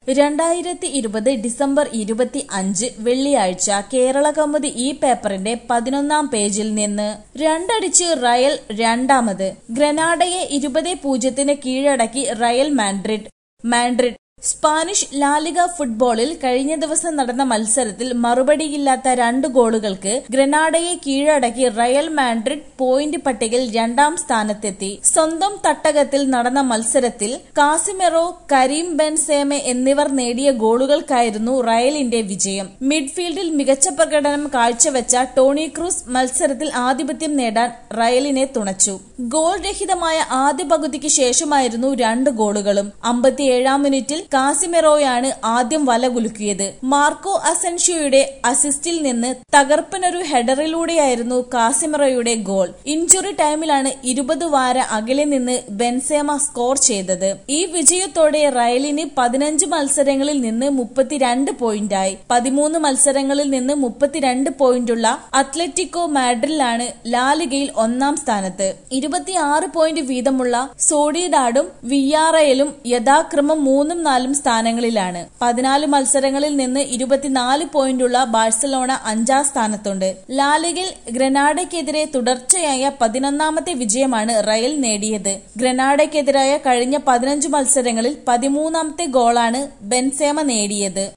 രണ്ടായിരത്തി ഇരുപത് ഡിസംബർ ഇരുപത്തി അഞ്ച് വെള്ളിയാഴ്ച കേരള കൗമുദി ഈ പേപ്പറിന്റെ പതിനൊന്നാം പേജിൽ നിന്ന് രണ്ടടിച്ച് റയൽ രണ്ടാമത് ഗ്രനാഡയെ ഇരുപത് പൂജ്യത്തിന് കീഴടക്കി Real Madrid Madrid Spanish La Liga ഫുട്ബോളിൽ കഴിഞ്ഞ ദിവസം നടന്ന മത്സരത്തിൽ മറുപടിയില്ലാത്ത രണ്ട് ഗോളുകൾക്ക് ഗ്രനാഡയെ കീഴടക്കി റയൽ മാൻഡ്രിഡ് പോയിന്റ് പട്ടികയിൽ രണ്ടാം സ്ഥാനത്തെത്തി സ്വന്തം തട്ടകത്തിൽ നടന്ന മത്സരത്തിൽ കാസിമെറോ കരീം ബെൻസേമെ എന്നിവർ നേടിയ ഗോളുകൾക്കായിരുന്നു റയലിന്റെ വിജയം മിഡ്ഫീൽഡിൽ മികച്ച പ്രകടനം കാഴ്ചവെച്ച ടോണി ക്രൂസ് മത്സരത്തിൽ ആധിപത്യം നേടാൻ റയലിനെ തുണച്ചു ഗോൾ രഹിതമായ ആദ്യ പകുതിക്ക് ശേഷമായിരുന്നു രണ്ട് ഗോളുകളും അമ്പത്തിയേഴാം മിനിറ്റിൽ കാസിമെറോയാണ് ആദ്യം വല കുലുക്കിയത് മാർക്കോ അസൻഷ്യോയുടെ അസിസ്റ്റിൽ നിന്ന് തകർപ്പനൊരു ഹെഡറിലൂടെയായിരുന്നു കാസിമെറോയുടെ ഗോൾ ഇഞ്ചുറി ടൈമിലാണ് ഇരുപത് വാര അകലെ നിന്ന് ബെൻസേമ സ്കോർ ചെയ്തത് ഈ വിജയത്തോടെ റയലിന് പതിനഞ്ച് മത്സരങ്ങളിൽ നിന്ന് മുപ്പത്തിരണ്ട് പോയിന്റായി പതിമൂന്ന് മത്സരങ്ങളിൽ നിന്ന് മുപ്പത്തിരണ്ട് പോയിന്റുള്ള അത്ലറ്റിക്കോ മാഡ്രിലാണ് ലാലിഗയിൽ ഒന്നാം സ്ഥാനത്ത് ഇരുപത്തിയാറ് പോയിന്റ് വീതമുള്ള സോഡിഡാഡും വിയാറയലും യഥാക്രമം മൂന്നും നാലും സ്ഥാനങ്ങളിലാണ് പതിനാല് മത്സരങ്ങളിൽ നിന്ന് ഇരുപത്തിനാല് പോയിന്റുള്ള ബാഴ്സലോണ അഞ്ചാം സ്ഥാനത്തുണ്ട് ലാലിഗയിൽ ഗ്രനാഡയ്ക്കെതിരെ തുടർച്ചയായ പതിനൊന്നാമത്തെ വിജയമാണ് റയൽ നേടിയത് ഗ്രനാഡയ്ക്കെതിരായ കഴിഞ്ഞ പതിനഞ്ച് മത്സരങ്ങളിൽ പതിമൂന്നാമത്തെ ഗോളാണ് ബെൻസേമ നേടിയത്